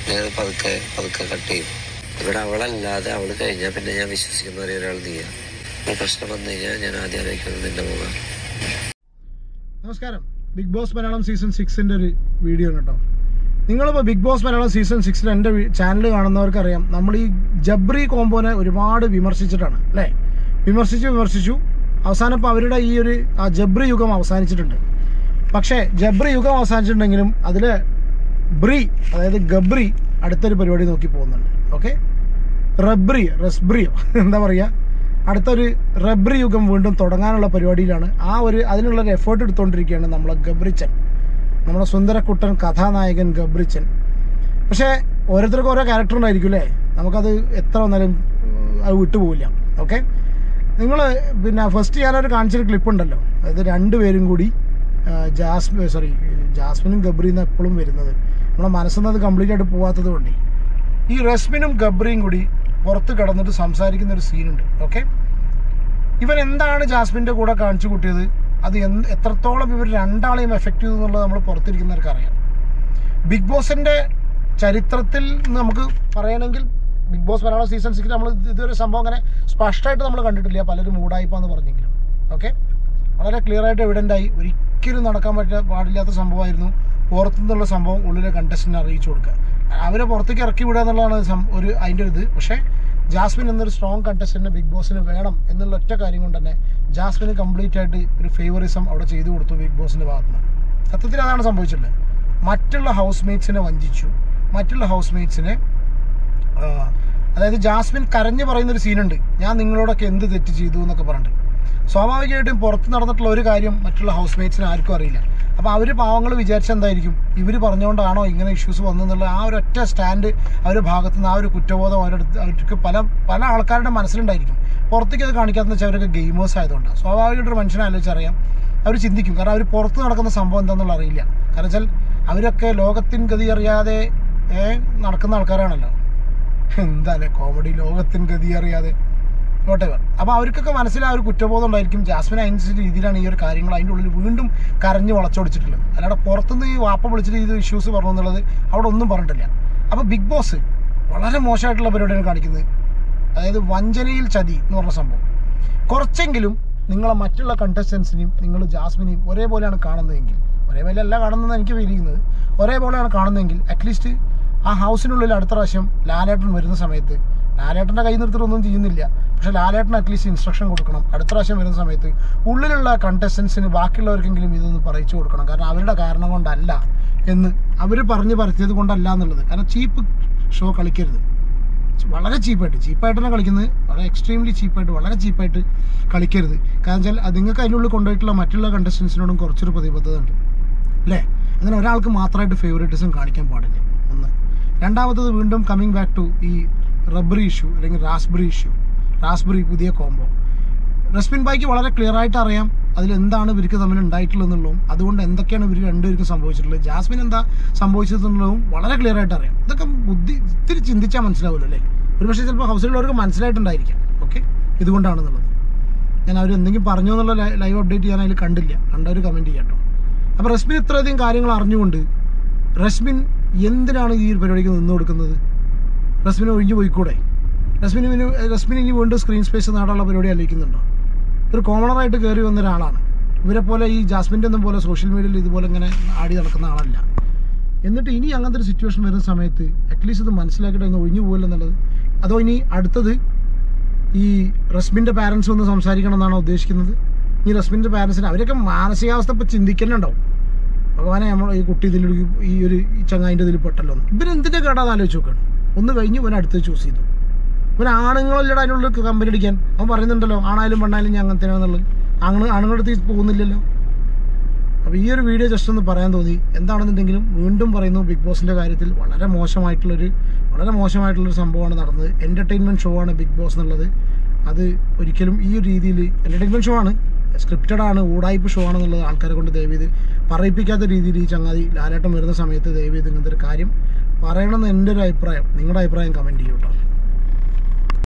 ഞാൻ പതുക്കെ പതുക്കെ കട്ട് ചെയ്യും ഇവിടെ അവളല്ലാതെ അവള് കഴിഞ്ഞാൽ പിന്നെ ഞാൻ വിശ്വസിക്കുന്ന ഒരേ ഒരാൾ നീയാ ഈ പ്രശ്നം വന്നു കഴിഞ്ഞാൽ ഞാൻ ആദ്യം ആലോചിക്കുന്നത് നിന്റെ മുഖം നമസ്കാരം ബിഗ് ബോസ് മലയാളം സീസൺ സിക്സിൻ്റെ ഒരു വീഡിയോ ആണ് കേട്ടോ നിങ്ങളിപ്പോൾ ബിഗ് ബോസ് മലയാളം സീസൺ സിക്സിൽ എൻ്റെ ചാനൽ കാണുന്നവർക്കറിയാം നമ്മൾ ഈ ജബ്രി കോമ്പോനെ ഒരുപാട് വിമർശിച്ചിട്ടാണ് അല്ലേ വിമർശിച്ചു വിമർശിച്ചു അവസാനം ഇപ്പോൾ അവരുടെ ഈ ഒരു ആ ജബ്രി യുഗം അവസാനിച്ചിട്ടുണ്ട് പക്ഷേ ജബ്രി യുഗം അവസാനിച്ചിട്ടുണ്ടെങ്കിലും അതിൽ ബ്രി അതായത് ഗബ്രി അടുത്തൊരു പരിപാടി നോക്കി പോകുന്നുണ്ട് ഓക്കെ റബ്രി റസ്ബ്രിയോ എന്താ പറയുക അടുത്തൊരു റബ്രി യുഗം വീണ്ടും തുടങ്ങാനുള്ള പരിപാടിയിലാണ് ആ ഒരു അതിനുള്ള ഒരു എഫേർട്ട് എടുത്തുകൊണ്ടിരിക്കുകയാണ് നമ്മളെ ഗബ്രിച്ചൻ നമ്മുടെ സുന്ദരക്കുട്ടൻ കഥാനായകൻ ഗബ്രിച്ചൻ പക്ഷേ ഓരോരുത്തർക്കും ഓരോ ക്യാരക്ടർ ഉണ്ടായിരിക്കും അല്ലേ നമുക്കത് എത്ര വന്നാലും ഉം, അത് വിട്ടുപോകില്ല ഓക്കെ നിങ്ങൾ പിന്നെ ഫസ്റ്റ് ഞാനൊരു കാണിച്ചൊരു ക്ലിപ്പ് ഉണ്ടല്ലോ അതായത് രണ്ടുപേരും കൂടി ആ, ജാസ്മി സോറി ജാസ്മിനും ഗബ്രിയും എപ്പോഴും വരുന്നത് നമ്മളെ മനസ്സിൽ അത് കംപ്ലീറ്റ് ആയിട്ട് പോകാത്തത് കൊണ്ടേ ഈ റസ്മിനും ഗബ്രിയും കൂടി പുറത്ത് കിടന്നിട്ട് സംസാരിക്കുന്ന ഒരു സീനുണ്ട് ഓക്കെ ഇവൻ എന്താണ് ജാസ്മിൻ്റെ കൂടെ കാണിച്ചു കൂട്ടിയത് അത് എന്ത് എത്രത്തോളം ഇവർ രണ്ടാളെയും എഫക്റ്റ് ചെയ്തു എന്നുള്ളത് നമ്മൾ പുറത്തിരിക്കുന്നവർക്ക് അറിയാം ബിഗ് ബോസിൻ്റെ ചരിത്രത്തിൽ നിന്ന് നമുക്ക് പറയണമെങ്കിൽ Bigg Boss Malayalam season six നമ്മൾ ഇതൊരു സംഭവം അങ്ങനെ സ്പഷ്ടമായിട്ട് നമ്മൾ കണ്ടിട്ടില്ല പലരും മൂടായിപ്പാന്ന് പറഞ്ഞെങ്കിലും ഓക്കെ വളരെ ക്ലിയർ ആയിട്ട് എവിഡൻ്റ് ആയി ഒരിക്കലും നടക്കാൻ പറ്റ പാടില്ലാത്ത സംഭവമായിരുന്നു പുറത്തു നിന്നുള്ള സംഭവം ഉള്ളിലെ കണ്ടസ്റ്റിനെ അറിയിച്ചു കൊടുക്കുക അവരെ പുറത്തേക്ക് ഇറക്കി വിടുക എന്നുള്ളതാണ് സം- ഒരു അതിൻ്റെ ഒരു ഇത് പക്ഷേ ജാസ്മിൻ എന്നൊരു സ്ട്രോങ് കണ്ടസ്റ്റൻറ്റ് ബിഗ് ബോസിന് വേണം എന്നുള്ള ഒറ്റ കാര്യം കൊണ്ട് തന്നെ ജാസ്മിന് കംപ്ലീറ്റ് ആയിട്ട് ഒരു ഫേവറിസം അവിടെ ചെയ്തു കൊടുത്തു ബിഗ് ബോസിൻ്റെ ഭാഗത്ത് നിന്ന് സത്യത്തിൽ അതാണ് സംഭവിച്ചിട്ടുള്ളത് മറ്റുള്ള ഹൗസ് മേറ്റ്സിനെ വഞ്ചിച്ചു മറ്റുള്ള ഹൗസ് മേറ്റ്സിനെ ആ, അതായത് ജാസ്മിൻ കരഞ്ഞു പറയുന്ന ഒരു സീനുണ്ട് ഞാൻ നിങ്ങളോടൊക്കെ എന്ത് തെറ്റ് ചെയ്തു എന്നൊക്കെ പറഞ്ഞിട്ട് സ്വാഭാവികമായിട്ടും പുറത്ത് നടന്നിട്ടുള്ള ഒരു കാര്യം മറ്റുള്ള ഹൗസ് മേറ്റ്സിന് ആർക്കും അറിയില്ല അപ്പോൾ അവർ പാവങ്ങൾ വിചാരിച്ച എന്തായിരിക്കും ഇവർ പറഞ്ഞുകൊണ്ടാണോ ഇങ്ങനെ ഇഷ്യൂസ് വന്നെന്നുള്ള ആ ഒരു ഒറ്റ സ്റ്റാൻഡ് അവരുടെ ഭാഗത്തു നിന്ന് ആ ഒരു കുറ്റബോധം അവരുടെ അവർക്ക് പല പല ആൾക്കാരുടെ മനസ്സിലുണ്ടായിരിക്കും പുറത്തേക്ക് അത് കാണിക്കാത്തതെന്ന് വെച്ചാൽ അവരൊക്കെ ഗെയിമേഴ്സ് ആയതുകൊണ്ടാണ് സ്വാഭാവികമായിട്ടൊരു മനുഷ്യനെ ആലോചിച്ചറിയാം അവർ ചിന്തിക്കും കാരണം അവർ പുറത്ത് നടക്കുന്ന സംഭവം എന്താണെന്നുള്ള അറിയില്ല കാരണം വെച്ചാൽ അവരൊക്കെ ലോകത്തിൻ ഗതി അറിയാതെ ഏ, നടക്കുന്ന ആൾക്കാരാണല്ലോ എന്താല്ലേ കോമഡി ലോകത്തിൻ ഗതി അറിയാതെ വോട്ടെവർ അപ്പോൾ അവർക്കൊക്കെ മനസ്സിൽ ആ ഒരു കുറ്റബോധം ഉണ്ടായിരിക്കും ജാസ്മിൻ അതിനനുസരിച്ച് രീതിയിലാണ് ഈ ഒരു കാര്യങ്ങൾ അതിൻ്റെ ഉള്ളിൽ വീണ്ടും കരഞ്ഞ് വളച്ചൊടിച്ചിട്ടുള്ളത് അല്ലാതെ പുറത്തുനിന്ന് ഈ വാപ്പ വിളിച്ചിട്ട് ഇത് ഇഷ്യൂസ് പറഞ്ഞു എന്നുള്ളത് അവിടെ ഒന്നും പറഞ്ഞിട്ടില്ല അപ്പോൾ ബിഗ് ബോസ് വളരെ മോശമായിട്ടുള്ള പരിപാടിയാണ് കാണിക്കുന്നത് അതായത് വഞ്ചനയിൽ ചതി എന്ന് പറഞ്ഞ സംഭവം കുറച്ചെങ്കിലും നിങ്ങളെ മറ്റുള്ള കണ്ടസ്റ്റൻസിനെയും നിങ്ങൾ ജാസ്മിനെയും ഒരേപോലെയാണ് കാണുന്നതെങ്കിൽ ഒരേപോലെ അല്ല കാണുന്നതെന്ന് എനിക്ക് ഫീൽ ചെയ്യുന്നത് ഒരേപോലെയാണ് കാണുന്നതെങ്കിൽ അറ്റ്ലീസ്റ്റ് ആ ഹൗസിനുള്ളിൽ അടുത്ത പ്രാവശ്യം ലാലേട്ടൻ വരുന്ന സമയത്ത് ലാലേട്ടൻ്റെ കൈ നിർത്തിട്ടൊന്നും ചെയ്യുന്നില്ല പക്ഷേ ലാലേട്ടൻ അറ്റ്ലീസ്റ്റ് ഇൻസ്ട്രക്ഷൻ കൊടുക്കണം അടുത്ത പ്രാവശ്യം വരുന്ന സമയത്ത് ഉള്ളിലുള്ള കണ്ടസ്റ്റൻസിന് ബാക്കിയുള്ളവർക്കെങ്കിലും ഇതൊന്ന് പറയിച്ചു കൊടുക്കണം കാരണം അവരുടെ കാരണം കൊണ്ടല്ല എന്ന് അവർ പറഞ്ഞ് പരത്തിയത് കൊണ്ടല്ല എന്നുള്ളത് കാരണം ചീപ്പ് ഷോ കളിക്കരുത് വളരെ ചീപ്പായിട്ട് ചീപ്പായിട്ട് തന്നെ കളിക്കുന്നത് വളരെ എക്സ്ട്രീംലി ചീപ്പായിട്ട് വളരെ ചീപ്പായിട്ട് കളിക്കരുത് കാരണം വെച്ചാൽ അത് നിങ്ങൾക്ക് അതിനുള്ളിൽ കൊണ്ടുപോയിട്ടുള്ള മറ്റുള്ള കണ്ടസ്റ്റൻസിനോടും കുറച്ചൊരു പ്രതിബദ്ധത ഉണ്ട് അല്ലേ അങ്ങനെ ഒരാൾക്ക് മാത്രമായിട്ട് ഫേവറേറ്റിസം കാണിക്കാൻ പാടില്ല ഒന്ന് രണ്ടാമത്തത് വീണ്ടും കമ്മിങ് ബാക്ക് ടു ഈ റബ്ബറി ഇഷ്യൂ അല്ലെങ്കിൽ റാസ്ബറി ഇഷ്യൂ റാസ്ബറി പുതിയ കോംബോ റസ്മിൻ ബായിക്ക് വളരെ ക്ലിയർ ആയിട്ട് അറിയാം അതിൽ എന്താണ് ഇവർക്ക് തമ്മിൽ ഉണ്ടായിട്ടുള്ളതെന്നുള്ളതും അതുകൊണ്ട് എന്തൊക്കെയാണ് ഇവർ രണ്ടുപേർക്കും സംഭവിച്ചിട്ടുള്ളത് ജാസ്മിൻ എന്താ സംഭവിച്ചതെന്നുള്ളതും വളരെ ക്ലിയർ ആയിട്ട് അറിയാം ഇതൊക്കെ ബുദ്ധി ഇത്തിരി ചിന്തിച്ചാൽ മനസ്സിലാവുമല്ലോ അല്ലേ ഒരുപക്ഷെ ചിലപ്പോൾ ഹൗസിലുള്ളവർക്ക് മനസ്സിലായിട്ടുണ്ടായിരിക്കാം ഓക്കെ ഇതുകൊണ്ടാണെന്നുള്ളത് ഞാൻ അവർ എന്തെങ്കിലും പറഞ്ഞു എന്നുള്ള ലൈവ് അപ്ഡേറ്റ് ഞാൻ അതിൽ കണ്ടില്ല കണ്ടവർ കമൻറ്റ് ചെയ്യാം കേട്ടോ അപ്പോൾ റസ്മിൻ ഇത്രയധികം കാര്യങ്ങൾ അറിഞ്ഞുകൊണ്ട് റസ്മിൻ എന്തിനാണ് ഈ ഒരു പരിപാടിക്ക് നിന്ന് കൊടുക്കുന്നത് റസ്മിന് ഒഴിഞ്ഞു പോയിക്കൂടെ റസ്മിന് ഇനി റസ്മിന് ഇനി വീണ്ടും സ്ക്രീൻ സ്പേസ് നേടാനുള്ള പരിപാടി ആലോചിക്കുന്നുണ്ടോ ഒരു കോമണറായിട്ട് കയറി വന്ന ഒരാളാണ് ഇവരെ പോലെ ഈ ജാസ്മിൻ്റെ ഒന്നും പോലെ സോഷ്യൽ മീഡിയയിൽ ഇതുപോലെ ഇങ്ങനെ ആടി നടക്കുന്ന ആളല്ല എന്നിട്ട് ഇനി അങ്ങനത്തെ ഒരു സിറ്റുവേഷൻ വരുന്ന സമയത്ത് അറ്റ്ലീസ്റ്റ് ഇത് മനസ്സിലാക്കിയിട്ട് ഒന്ന് ഒഴിഞ്ഞു പോകില്ല എന്നുള്ളത് അതോ ഇനി അടുത്തത് ഈ റസ്മിൻ്റെ പാരൻസ് ഒന്ന് സംസാരിക്കണം എന്നാണോ ഉദ്ദേശിക്കുന്നത് ഈ റസ്മിൻ്റെ പാരൻസിന് അവരൊക്കെ മാനസികാവസ്ഥ ഇപ്പോൾ ചിന്തിക്കുന്നുണ്ടാവും ഭഗവാനെ നമ്മൾ ഈ കുട്ടി ഇതിൽ ഈ ഒരു ഈ ചങ്ങായിൻ്റെ ഇതിൽ പെട്ടല്ലോ എന്ന് ഇവരെന്തിൻ്റെ കേടാന്ന് ആലോചിച്ച് നോക്കുകയാണ് ഒന്ന് കഴിഞ്ഞ് ഇവൻ അടുത്ത് ചൂസ് ചെയ്തു ഇവൻ ആണുങ്ങളല്ലട അതിനുള്ള കമ്പനി അടിക്കാൻ അവൻ പറയുന്നുണ്ടല്ലോ ആണായാലും പെണ്ണായാലും ഞാൻ അങ്ങനത്തെ എന്നുള്ളത് ആണുങ്ങൾ ആണുങ്ങളുടെ അടുത്ത് പോകുന്നില്ലല്ലോ അപ്പോൾ ഈ ഒരു വീഡിയോ ജസ്റ്റ് ഒന്ന് പറയാൻ തോന്നി എന്താണെന്നുണ്ടെങ്കിലും വീണ്ടും പറയുന്നു ബിഗ് ബോസിൻ്റെ കാര്യത്തിൽ വളരെ മോശമായിട്ടുള്ളൊരു വളരെ മോശമായിട്ടുള്ളൊരു സംഭവമാണ് നടന്നത് എൻ്റർടൈൻമെൻറ്റ് ഷോ ആണ് ബിഗ് ബോസ് എന്നുള്ളത് അത് ഒരിക്കലും ഈ ഒരു രീതിയിൽ എൻ്റർടൈൻമെൻറ്റ് ഷോ ആണ് സ്ക്രിപ്റ്റഡ് ആണ് ഊടായ്പ ഷോ ആണെന്നുള്ളത് ആൾക്കാരെ കൊണ്ട് ദയവ് ചെയ്ത് പറയിപ്പിക്കാത്ത രീതിയിൽ ഈ ചങ്ങാതി ലാലേട്ടം വരുന്ന സമയത്ത് ദയവ് ചെയ്ത് ഇങ്ങനത്തെ ഒരു കാര്യം പറയണമെന്ന് എൻ്റെ ഒരു അഭിപ്രായം നിങ്ങളുടെ അഭിപ്രായം കമൻറ്റ് ചെയ്യൂട്ടോ